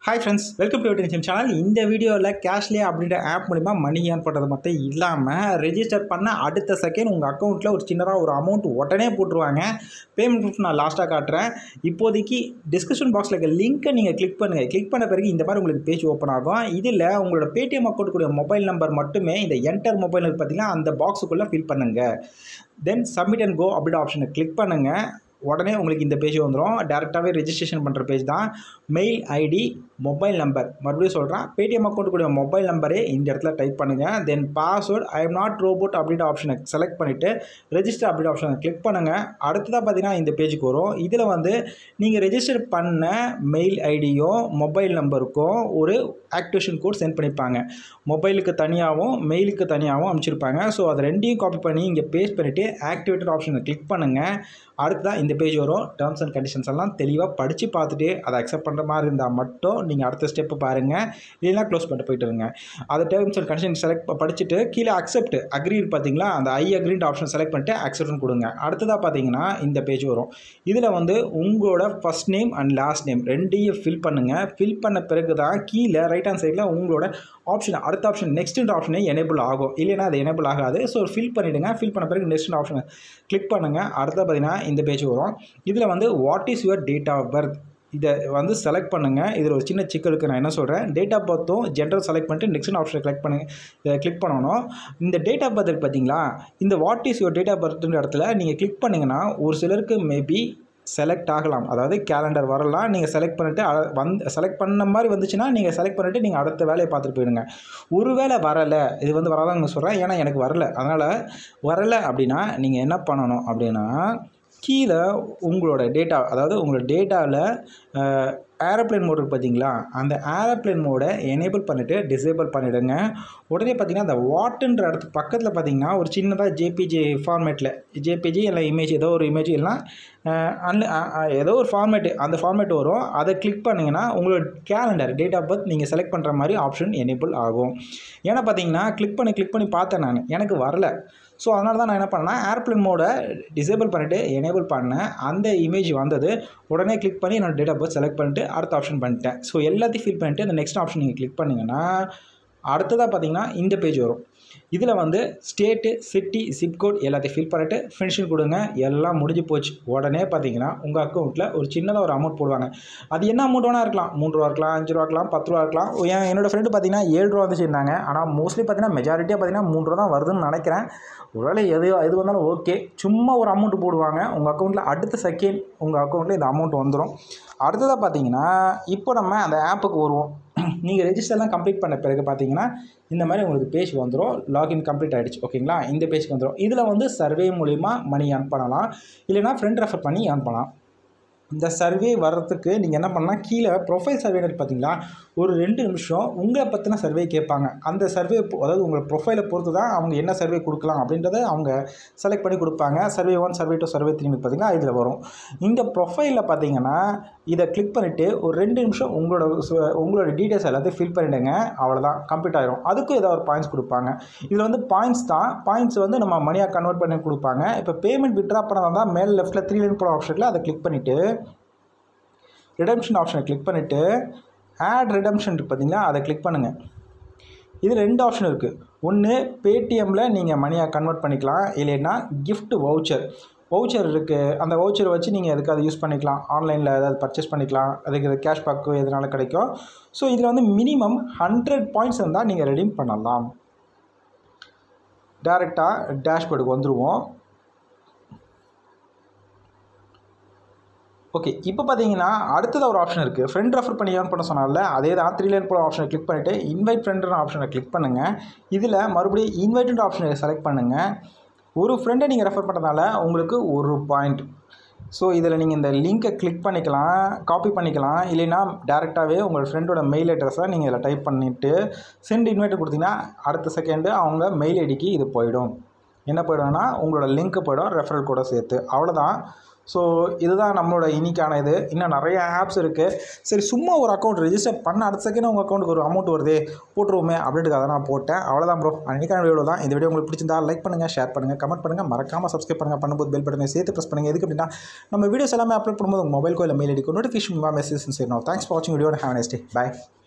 hi friends welcome to YouTube channel இந்த வீடியோவில் கேஷ்லே அப்படின்ற ஆப் மூலிமா மணி ஏர்ன் பண்ணுறது மட்டும் இல்லாமல் ரெஜிஸ்டர் பண்ண அடுத்த செகண்ட் உங்கள் அக்கௌண்ட்டில் ஒரு சின்னதாக ஒரு அமௌண்ட் உடனே போட்டுருவாங்க பேமெண்ட் ப்ரூஃப் நான் லாஸ்ட்டாக காட்டுறேன் இப்போதைக்கு டிஸ்கிரிப்ஷன் பாக்ஸில் இருக்க லிங்க்கை நீங்கள் கிளிக் பண்ணுங்கள் கிளிக் பண்ண பிறகு இந்த மாதிரி உங்களுக்கு பேஜ் ஓப்பன் ஆகும் இதில் உங்களோட பேடிஎம் அக்கௌண்ட் கூடிய மொபைல் நம்பர் மட்டுமே இந்த என்டர் மொபைல் பார்த்தீங்கன்னா அந்த பாக்ஸுக்குள்ளே ஃபில் பண்ணுங்கள் தென் சப்மிட் அண்ட் கோ அப்படின்ற ஆப்ஷனை கிளிக் பண்ணுங்கள் உடனே உங்களுக்கு இந்த பேஜ் வந்துடும் டேரெக்டாகவே ரெஜிஸ்ட்ரேஷன் பண்ணுற பேஜ் தான் மெயில் ஐடி மொபைல் நம்பர் மறுபடியும் சொல்கிறேன் பேடிஎம் அக்கௌண்ட் கூடிய மொபைல் நம்பரே இந்த இடத்துல டைப் பண்ணுங்கள் then password I am not robot அப்படின்ற ஆப்ஷனை செலக்ட் பண்ணிவிட்டு ரெஜிஸ்டர் அப்படின்ற ஆப்ஷனை கிளிக் பண்ணுங்கள் அடுத்ததாக பார்த்தீங்கன்னா இந்த பேஜுக்கு வரும் இதில் வந்து நீங்கள் ரெஜிஸ்டர் பண்ண மெயில் ஐடியும் மொபைல் நம்பருக்கும் ஒரு ஆக்டிவேஷன் கோட் சென்ட் பண்ணியிருப்பாங்க மொபைலுக்கு தனியாகவும் மெயிலுக்கு தனியாகவும் அனுப்பிச்சிருப்பாங்க ஸோ அதை ரெண்டையும் காப்பி பண்ணி இங்கே பேஸ்ட் பண்ணிவிட்டு ஆக்டிவேட்டட் ஆப்ஷனை கிளிக் பண்ணுங்கள் அடுத்ததான் இந்த பேஜ் வரும் டேர்ம்ஸ் அண்ட் கண்டிஷன்ஸ் எல்லாம் தெளிவாக படித்து பார்த்துட்டு அதை அக்செப்ட் பண்ணுற மாதிரி இருந்தால் மட்டும் நீங்கள் அடுத்த ஸ்டெப்பு பாருங்கள் இல்லைனா க்ளோஸ் பண்ணிட்டு போயிட்டு இருங்க அதை டேர்ம்ஸ் அண்ட் கண்டிஷன் செலக்ட் படிச்சுட்டு கீழே அக்செப்ட் அக்ரி பார்த்தீங்களா அந்த ஐ அக்ரிண்ட் ஆப்ஷன் செலக்ட் பண்ணிட்டு அக்செப்ட்னு கொடுங்க அடுத்ததாக பார்த்தீங்கன்னா இந்த பேஜ் வரும் இதில் வந்து உங்களோட first name and last name ரெண்டையும் ஃபில் பண்ணுங்கள் ஃபில் பண்ண பிறகு தான் கீழே ரைட் ஹேண்ட் சைடில் உங்களோட ஆப்ஷன் அடுத்த ஆப்ஷன் நெக்ஸ்ட் ஆப்ஷனே எனேபிள் ஆகும் இல்லைனா அது எனேபிள் ஆகாது ஸோ ஃபில் பண்ணிவிடுங்க ஃபில் பண்ண பிறகு நெக்ஸ்ட் ஆப்ஷனை கிளிக் பண்ணுங்கள் அடுத்த பார்த்தீங்கன்னா இந்த பேஜ் வரும் இதில் வந்து what is your date of birth இதை வந்து செலக்ட் பண்ணுங்கள் இதில் ஒரு சின்ன சிக்கலுக்கு நான் என்ன சொல்கிறேன் டேட் ஆஃப் பர்த்தும் ஜென்ரல் செலக்ட் பண்ணிட்டு நெக்ஸ்ட் ஆப்ஷனை கிளிக் பண்ணுங்க கிளிக் பண்ணணும் இந்த டேட் ஆஃப் பர்த் பார்த்தீங்களா இந்த what is your date of பர்த்ன்ற இடத்துல நீங்கள் கிளிக் பண்ணிங்கன்னா ஒரு சிலருக்கு மேபி செலக்ட் ஆகலாம் அதாவது கேலண்டர் வரலாம் நீங்கள் செலக்ட் பண்ணிவிட்டு வந்து செலக்ட் பண்ண மாதிரி வந்துச்சுன்னா நீங்கள் செலக்ட் பண்ணிவிட்டு நீங்கள் அடுத்த வேலையை பார்த்துட்டு போயிடுங்க ஒருவேளை வரலை இது வந்து வராதாங்க சொல்கிறேன் ஏன்னா எனக்கு வரலை அதனால் வரலை அப்படின்னா நீங்கள் என்ன பண்ணணும் அப்படின்னா கீழே உங்களோட டேட்டா அதாவது உங்களோட டேட்டாவில் ஏரோப்ளேன் மோட் இருக்குது பார்த்தீங்களா அந்த ஏரோப்ளேன் மோடை எனேபிள் பண்ணிவிட்டு டிசேபிள் பண்ணிவிடுங்க உடனே பார்த்தீங்கன்னா அந்த வாட்டுன்ற இடத்துக்கு பக்கத்தில் பார்த்தீங்கன்னா ஒரு சின்னதாக ஜேபிஜி ஃபார்மேட்டில் ஜேபிஜி இல்லை இமேஜ் ஏதோ ஒரு இமேஜ் எல்லாம் அன் ஏதோ ஒரு ஃபார்மேட்டு அந்த ஃபார்மேட் வரும் அதை கிளிக் பண்ணிங்கன்னா உங்களோட கேலண்டர் டேட் ஆஃப் பர்த் நீங்கள் செலக்ட் பண்ணுற மாதிரி ஆப்ஷன் எனேபிள் ஆகும் ஏன்னா பார்த்தீங்கன்னா கிளிக் பண்ணி கிளிக் பண்ணி பார்த்தேன் நான் எனக்கு வரல ஸோ அதனால தான் நான் என்ன பண்ணேன்னா ஏர்ப்ளேன் மோடை டிசேபிள் பண்ணிவிட்டு எனேபிள் பண்ணேன் அந்த இமேஜ் வந்தது உடனே கிளிக் பண்ணி என்னோடய டேட் ஆஃப் பர்த் செலக்ட் பண்ணிட்டு அடுத்த ஆப்ஷன் பண்ணிட்டேன் ஸோ எல்லாத்தையும் ஃபில் பண்ணிட்டு அந்த நெக்ஸ்ட் ஆப்ஷன் நீங்கள் கிளிக் பண்ணிங்கன்னா அடுத்ததாக பார்த்தீங்கன்னா இந்த பேஜ் வரும் இதில் வந்து ஸ்டேட்டு சிட்டி சிப்கோட் எல்லாத்தையும் ஃபில் பண்ணிவிட்டு ஃபினிஷிங் கொடுங்க எல்லாம் முடிஞ்சு போச்சு உடனே பார்த்தீங்கன்னா உங்கள் அக்கௌண்ட்டில் ஒரு சின்னதாக ஒரு அமௌண்ட் போடுவாங்க அது என்ன அமௌண்ட் வேணால் இருக்கலாம் மூணு ரூபா இருக்கலாம் அஞ்சு ரூபா இருக்கலாம் பத்து ரூபா இருக்கலாம் என் என்னோடய ஃப்ரெண்டு பார்த்தீங்கன்னா ஏழு ரூபா வந்து சேர்ந்தாங்க ஆனால் மோஸ்ட்லி பார்த்தீங்கன்னா மெஜாரிட்டியாக பார்த்தீங்கன்னா மூணு ரூபா தான் வருதுன்னு நினைக்கிறேன் ஒருவேளை எது எது வந்தாலும் ஓகே சும்மா ஒரு அமௌண்ட் போடுவாங்க உங்கள் அக்கௌண்ட்டில் அடுத்த செகண்ட் உங்கள் அக்கௌண்ட்டில் இந்த அமௌண்ட் வந்துடும் அடுத்ததாக பார்த்தீங்கன்னா இப்போ நம்ம அந்த ஆப்புக்கு வருவோம் நீங்கள் ரெஜிஸ்டர்லாம் கம்ப்ளீட் பண்ண பிறகு பார்த்தீங்கன்னா இந்த மாதிரி உங்களுக்கு பேஜ் வந்துடும் லாகின் கம்ப்ளீட் ஆகிடுச்சு ஓகேங்களா இந்த பேஜ்க்கு வந்துடும் இதில் வந்து சர்வே மூலிமா மணி ஏர்ன் பண்ணலாம் இல்லைனா ஃப்ரெண்ட் ரெஃபர் பண்ணி ஏர்ன் பண்ணலாம் இந்த சர்வே வர்றதுக்கு நீங்கள் என்ன பண்ணலாம் கீழே ப்ரொஃபைல் சர்வே பார்த்தீங்களா ஒரு ரெண்டு நிமிஷம் உங்களை பற்றின சர்வே கேட்பாங்க அந்த சர்வே அதாவது உங்கள் ப்ரொஃபைலை பொறுத்து தான் அவங்க என்ன சர்வே கொடுக்கலாம் அப்படின்றத அவங்க செலக்ட் பண்ணி கொடுப்பாங்க survey one survey two survey three பார்த்தீங்கன்னா இதில் வரும் இந்த ப்ரொஃபைலில் பார்த்தீங்கன்னா இதை கிளிக் பண்ணிவிட்டு ஒரு ரெண்டு நிமிஷம் உங்களோட உங்களோட டீட்டெயில்ஸ் எல்லாத்தையும் ஃபில் பண்ணிவிடுங்க அவ்வளோதான் கம்ப்ளீட் ஆகிடும் அதுக்கும் ஏதாவது ஒரு பாயிண்ட்ஸ் கொடுப்பாங்க இதில் வந்து பாயிண்ட்ஸ் தான் பாயிண்ட்ஸ் வந்து நம்ம மணியாக கன்வெர்ட் பண்ணி கொடுப்பாங்க இப்போ பேமெண்ட் விட்ரா பண்ண தான் மேலே லெஃப்ட்டில் த்ரீ லைன் போகிற ஆப்ஷனில் அதை கிளிக் பண்ணிவிட்டு ரிடம்ஷன் ஆப்ஷனை கிளிக் பண்ணிவிட்டு ஆட் ரிடம்ஷன் இருக்குது பார்த்தீங்களா அதை கிளிக் பண்ணுங்கள் இது ரெண்டு ஆப்ஷன் இருக்குது ஒன்று பேடிஎம்மில் நீங்கள் மணியாக கன்வெர்ட் பண்ணிக்கலாம் இல்லைன்னா கிஃப்ட் வவுச்சர் வவுச்சர் இருக்குது அந்த வவுச்சரை வச்சு நீங்கள் எதுக்கு அதை யூஸ் பண்ணிக்கலாம் ஆன்லைனில் ஏதாவது பர்ச்சேஸ் பண்ணிக்கலாம் அதுக்கு கேஷ்பேக்கு எதனால கிடைக்கும் ஸோ இதில் வந்து மினிமம் ஹண்ட்ரட் பாயிண்ட்ஸ் இருந்தால் நீங்கள் ரெடீம் பண்ணலாம் டேரெக்டாக டேஷ்போர்டுக்கு வந்துடுவோம் ஓகே இப்போ பார்த்தீங்கன்னா அடுத்தது ஒரு ஆப்ஷன் இருக்குது ஃப்ரெண்ட் ரெஃபர் பண்ணி ஏர்ன் பண்ண சொன்னால அதே தான் த்ரீ லைன் போல ஆப்ஷனை கிளிக் பண்ணிவிட்டு இன்வைட் ஃப்ரெண்டுன்ற ஆப்ஷனை கிளிக் பண்ணுங்கள் இதில் மறுபடியும் இன்வைட்டுன்ற ஆப்ஷனை செலக்ட் பண்ணுங்கள் ஒரு ஃப்ரெண்டை நீங்கள் ரெஃபர் பண்ணுறதால உங்களுக்கு ஒரு பாயிண்ட் ஸோ இதில் நீங்கள் இந்த லிங்க்கை கிளிக் பண்ணிக்கலாம் காப்பி பண்ணிக்கலாம் இல்லைன்னா டேரெக்டாகவே உங்கள் ஃப்ரெண்டோட மெயில் அட்ரஸை நீங்கள் இதில் டைப் பண்ணிவிட்டு சென்ட் இன்வைட் கொடுத்தீங்கன்னா அடுத்த செகண்டு அவங்க மெயில் ஐடிக்கு இது போயிடும் என்ன போய்டும்னா உங்களோட லிங்க்கு போய்டும் ரெஃபரல் கூட சேர்த்து அவ்வளோதான் ஸோ இதுதான் நம்மளோட இன்னைக்கான இது இன்னும் நிறைய ஆப்ஸ் இருக்குது சரி சும்மா ஒரு அக்கௌண்ட் ரெஜிஸ்டர் பண்ண அடுத்த செகண்ட் உங்கள் அக்கௌண்ட்டுக்கு ஒரு அமௌண்ட் வருதே போட்டுருவோமே அப்படின்றதுக்காக நான் போட்டேன் அவ்வளோதான் ப்ரோ அன்றைக்கான வீடியோ தான் இந்த வீடியோ உங்களுக்கு பிடிச்சிருந்தா லைக் பண்ணுங்கள் ஷேர் பண்ணுங்கள் கமெண்ட் பண்ணுங்கள் மறக்காமல் சப்ஸ்கிரைப் பண்ணுங்கள் பண்ணும்போது பெல் பட்டனை சேர்த்து ப்ரெஸ் பண்ணுங்கள் எதுக்கு அப்படின்னா நம்ம வீடியோஸ் எல்லாமே அப்லோட் பண்ணும்போது உங்கள் மொபைல் கோயில் மெயில் அடிக்கும் நோட்டிஃபிகேஷன் மெசேஜ் செய்யணும் தேங்க்ஸ் ஃபார் வாட்சிங் video have nice day by